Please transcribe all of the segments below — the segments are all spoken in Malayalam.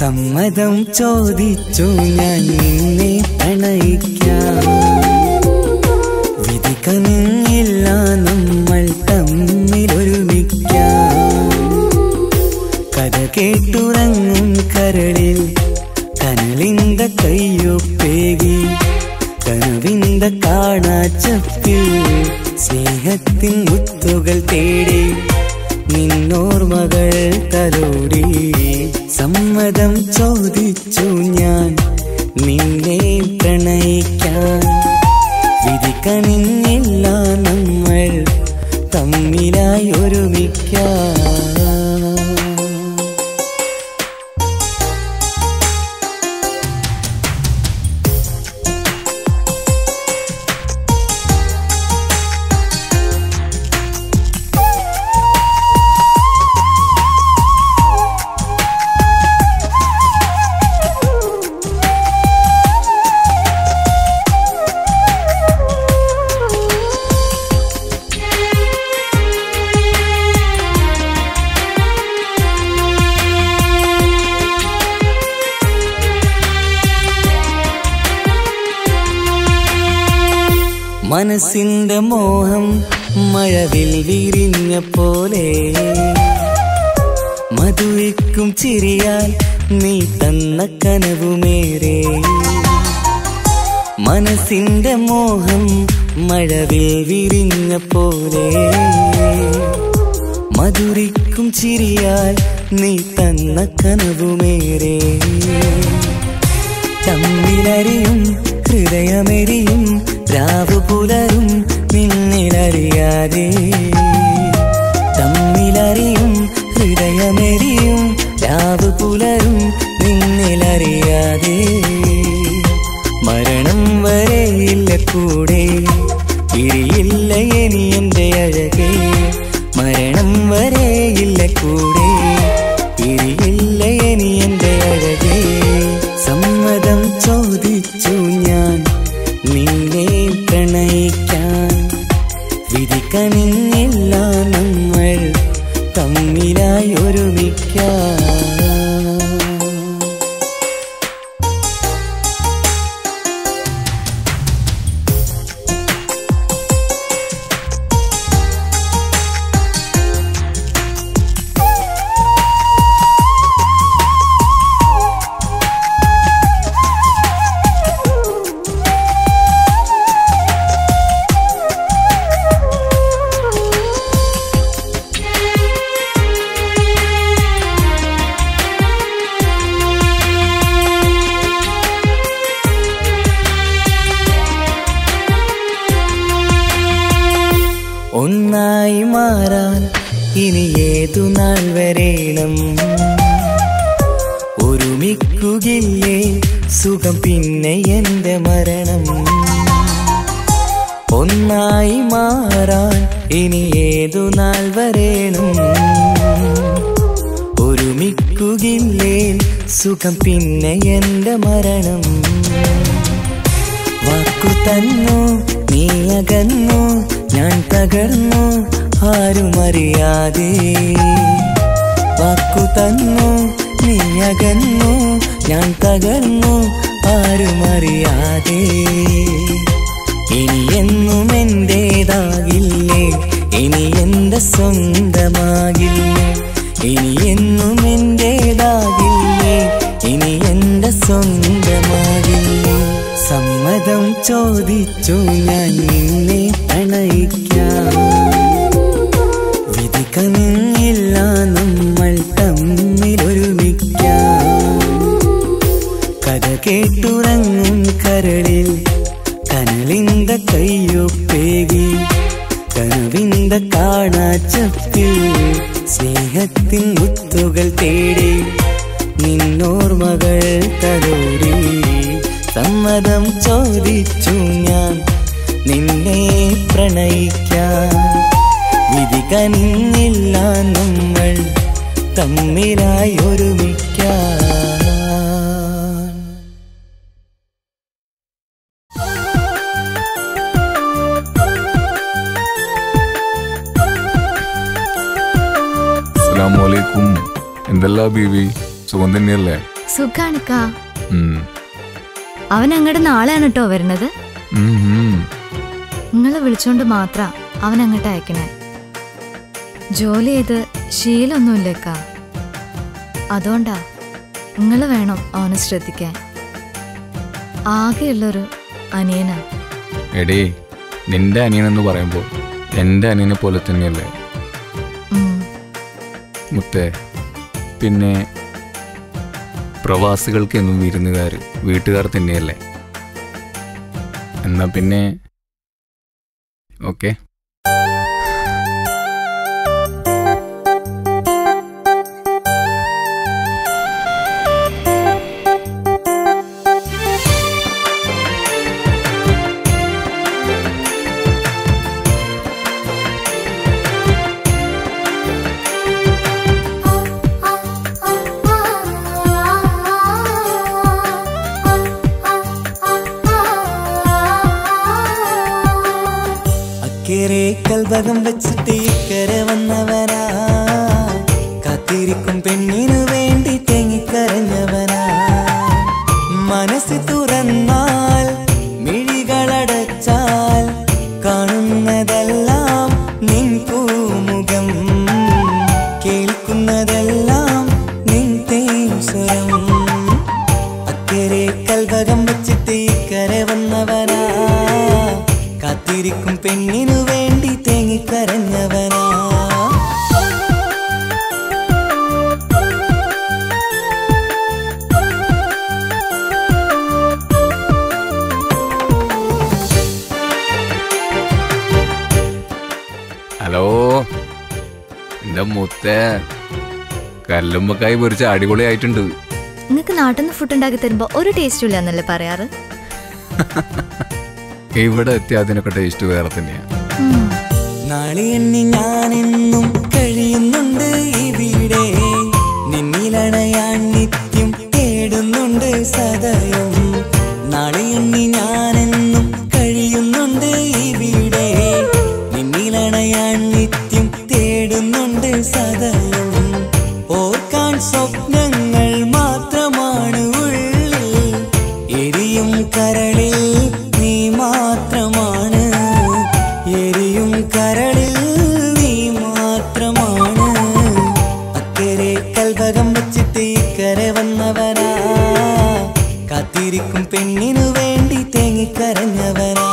സമ്മതം ചോദിച്ചു ഞാൻ നിന്നെ പ്രണയിക്കാം വിധി കനിഞ്ഞില്ല നമ്മൾ തമ്മിലൊരുമിക്കാം കഥ കേട്ടുറങ്ങും കരളിൽ കനലിന്ത കയ്യൊപ്പേകി കനവിന്ത കാണാച്ചപ്പിൽ സ്നേഹത്തിൻ മുത്തുകൾ തേടി നിന്നോർമകൾ തലോടി സമ്മതം ചോദിച്ചു ഞാൻ നിന്നെ പ്രണയിക്കാൻ വിധി കനിഞ്ഞില്ല നമ്മൾ തമ്മിലായി ഒരുമിക്കാം മനസ്സിന്റെ മോഹം മഴവിൽ വിരിഞ്ഞ പോലെ മധുരിക്കും ചിരിയാൽ നീ തന്ന കനവുമേറെ മനസ്സിന്റെ മോഹം മഴവിൽ വിരിഞ്ഞ പോലെ മധുരിക്കും ചിരിയാൽ നീ തന്ന കനവുമേറെ തമ്മിലറിയും ഹൃദയമെരിയും രാവു പുലരും നിന്നിലറിയാതെ തമ്മിലറിയും ഹൃദയമെരിയും രാവു പുലരും നിന്നിലറിയാതെ മരണം വരെയില്ല കൂടെ പിരിയില്ല ഇനി എന്റെ അഴകേ മരണം വരെയില്ല കൂടെ പിരിയില്ല ഇനി എന്റെ അഴകേ സമ്മതം ചോദിച്ചു ഞാൻ നിന്നെ പ്രണയിക്കാൻ വിധി കനിഞ്ഞില്ല നമ്മൾ തമ്മിലായി ഒരുമിക്കാം ഒന്നായി മാറാൻ ഇനി ഏതു നാൾ വരേണം ഒരുമിക്കുകയില്ലേ സുഖം പിന്നെ എന്റെ മരണം ഒന്നായി മാറാൻ ഇനി ഏതു നാൾ വരേണം ഒരുമിക്കുകയില്ലേ സുഖം പിന്നെ എന്റെ മരണം വാക്കു തന്നു നീ അകന്നു ഞാൻ തകർന്നു ആരും അറിയാതെ വാക്കു തന്നു നീ അകന്നു ഞാൻ തകർന്നു ആരും അറിയാതെ ഇനി എന്നും എന്റേതാകില്ലേ ഇനി എന്റെ സ്വന്തമാകില്ലേ ഇനി എന്നും എന്റേതാകില്ലേ ഇനി എന്റെ സ്വന്തമാകില്ലേ സമ്മതം ചോദിച്ചു ഞാൻ നിന്നെ പ്രണയിക്കാം വിധി കനിഞ്ഞില്ല നമ്മൾ തമ്മിലൊരുമിക്കാം കഥ കേട്ടുറങ്ങും കരളിൽ കനലിന്ത കയ്യൊപ്പേകി കനവിന്ത കാണാച്ചപ്പിൽ സ്നേഹത്തിൻ മുത്തുകൾ തേടി നിന്നോർമകൾ തലോടി സമ്മതം ചോദിച്ചു ഞാൻ നിന്നെ പ്രണയിക്കാൻ വിധി കനിഞ്ഞില്ല നമ്മൾ തമ്മിലായി ഒരുമിക്കാൻ അസ്സലാമു അലൈക്കും എന്തല്ലാ ബീവി സുഖം തന്നെയല്ലേ സുഖാണിക്കാ ഉം. അവൻ അങ്ങോട്ട് നാളെയാണ് കേട്ടോ വരുന്നത് ഉം, ഉം. നിങ്ങളെ വിളിച്ചോണ്ട് മാത്ര അവൻ അങ്ങോട്ട് അയക്കണേ ജോലി ചെയ്ത് ശീലമൊന്നുമില്ലേക്കാ അതുകൊണ്ടാ നിങ്ങൾ വേണം അവനെ ശ്രദ്ധിക്കാൻ ആകെയുള്ളൊരു അനിയനാ എടീ നിന്റെ അനിയനെന്ന് പറയുമ്പോൾ എൻ്റെ അനിയനെ പോലെ തന്നെയല്ലേ ഉം. മുത്തേ പിന്നെ പ്രവാസികൾക്ക് എന്നും വിരുന്നുകാർ വീട്ടുകാർ തന്നെയല്ലേ എന്നാ പിന്നെ ഓക്കെ അക്കരെ കൽഭകം വെച്ചിട്ട് ഇക്കരെ വന്നവനാ കാത്തിരിക്കും പെണ്ണിനു വേണ്ടി തേങ്ങിക്കരഞ്ഞവനാ മനസ്സ് തുറന്നാൽ മിഴികളടച്ചാൽ കാണുന്നതെല്ലാം നിൻ പൂമുഖം കേൾക്കുന്നതെല്ലാം നിൻ തേൻ സ്വരം അക്കരെ കൽവകം വെച്ചിട്ട് ഇക്കരെ വന്നവനാ കാത്തിരിക്കും പെണ്ണിനു വേണ്ടി തേങ്ങിക്കരഞ്ഞവനാ ഹലോ എൻ്റെ മുത്തേ കല്ലുമ്പക്കായി പൊരിച്ച അടിപൊളിയായിട്ടുണ്ട് നിങ്ങൾക്ക് നാട്ടിൽ നിന്ന് ഫുഡ് ഉണ്ടാക്കി തരുമ്പോ ഒരു ടേസ്റ്റും ഇല്ല എന്നല്ലേ പറയാറ് ഇവിടെ എത്തിയ അതിനൊക്കെ ടേസ്റ്റ് വേറെ തന്നെയാണ് ഉം. നാളെ എണ്ണി ഞാനെന്നും കഴിയുന്നുണ്ട് ഇവിടെ നിന്നിലണയാൻ നിത്യം തേടുന്നുണ്ട് സദയം നാളെ എണ്ണി ഞാനെന്നും കഴിയുന്നുണ്ട് ഇവിടെ നിന്നിലണയാൻ നിത്യം തേടുന്നുണ്ട് സദയം ഓർക്കാൻ സ്വപ്നങ്ങൾ മാത്രമാണ് ഉള്ളിൽ എരിയും കരളിൽ നീ മാത്രമാണ് എരിയും കരളിൽ നീ മാത്രമാണ് അക്കരെ കൽഭകം വെച്ചിട്ട് ഇക്കരെ വന്നവനാ കാത്തിരിക്കും പെണ്ണിനു വേണ്ടി തേങ്ങിക്കരഞ്ഞവനാ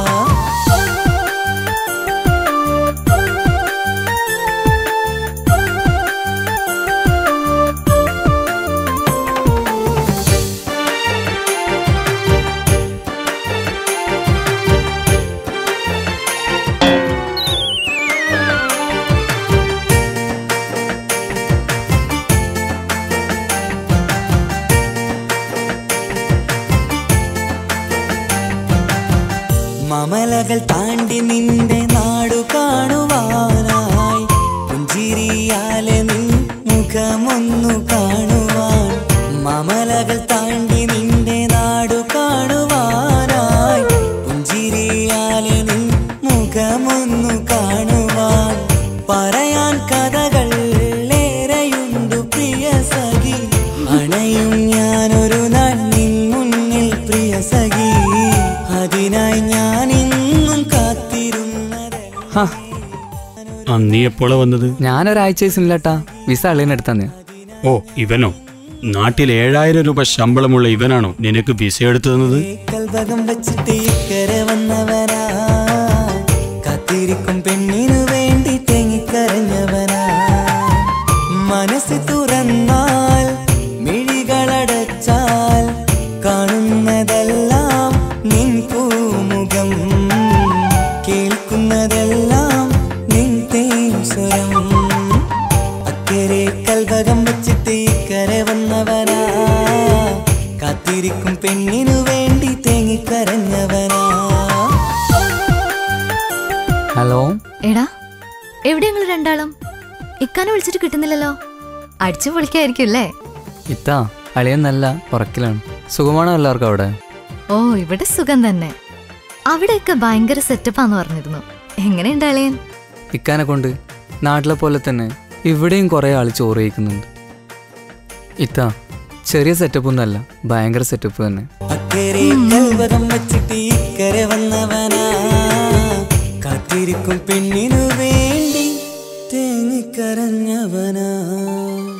മമലകൾ താണ്ടി നിന്റെ നാടു കാണുവാനായി പുഞ്ചിരിയാലെ നിൻ മുഖമൊന്നു കാണുവാൻ മമലകൾ താണ്ടി നിന്റെ നാടു കാണുവാനായി പുഞ്ചിരിയാലെ നിൻ മുഖമൊന്നു കാണുവാൻ പറയാൻ കഥകൾ ഏറെയുണ്ടു പ്രിയ സഖി അണയും ഞാനൊരു നാൾ നിൻ മുന്നിൽ പ്രിയ സഖി അതിനായി ഞാൻ ഇന്നും കാത്തിരുന്നതല്ല ആ നീ എപ്പോഴാ വന്നത് ഞാനൊരാഴ്ച ദിവസമില്ലട്ടാ വിസ അളിയനെടുത്താന്ന് ഓ ഇവനോ നാട്ടിൽ ഏഴായിരം രൂപ ശമ്പളമുള്ള ഇവനാണോ നിനക്ക് വിസ എടുത്തു തന്നത് കൽഭകം വെച്ചിട്ട് ഇക്കരെ വന്നവനാ കാത്തിരിക്കും പെണ്ണിനു വേണ്ടി തേങ്ങിക്കരഞ്ഞവനാ മനസ്സ് തുറന്നാൽ മിഴികളടച്ചാൽ കാണുന്നതെല്ലാം നിൻ പൂമുഖം കേൾക്കുന്നതെല്ലാം നിൻ തേൻ സ്വരം അക്കരെ കൽഭകം വെച്ചിട്ട് ഇക്കരെ വന്നവനാ കാത്തിരിക്കും പെണ്ണിനു വേണ്ടി തേങ്ങിക്കരഞ്ഞവനാ ഹലോ എടാ എവിടെ ഞങ്ങൾ രണ്ടാളും ഇക്കാനെ വിളിച്ചിട്ട് കിട്ടുന്നില്ലല്ലോ അടിച്ചു പൊളിക്കായിരിക്കും അല്ലേ ഇത്താ അളിയൻ നല്ല ഉറക്കിലാണ് സുഖമാണോ എല്ലാവർക്കും അവിടെ ഓ ഇവിടെ സുഖം തന്നെ അവിടെയൊക്കെ ഭയങ്കര സെറ്റപ്പാന്ന് പറഞ്ഞിരുന്നു എങ്ങനെയുണ്ട് അളിയൻ ഇക്കാനെ കൊണ്ട് നാട്ടിലെ പോലെ തന്നെ ഇവിടെയും കുറേ ആൾ ചോറ് കഴിക്കുന്നുണ്ട് ഇത്താ ചെറിയ സെറ്റപ്പ് ഒന്നല്ല ഭയങ്കര സെറ്റപ്പ് തന്നെ അക്കരെ കൽവകം വച്ചിട്ട് ഇക്കരെ വന്നവനാ കാത്തിരിക്കും പെണ്ണിനു വേണ്ടി തേങ്ങിക്കരഞ്ഞവനാ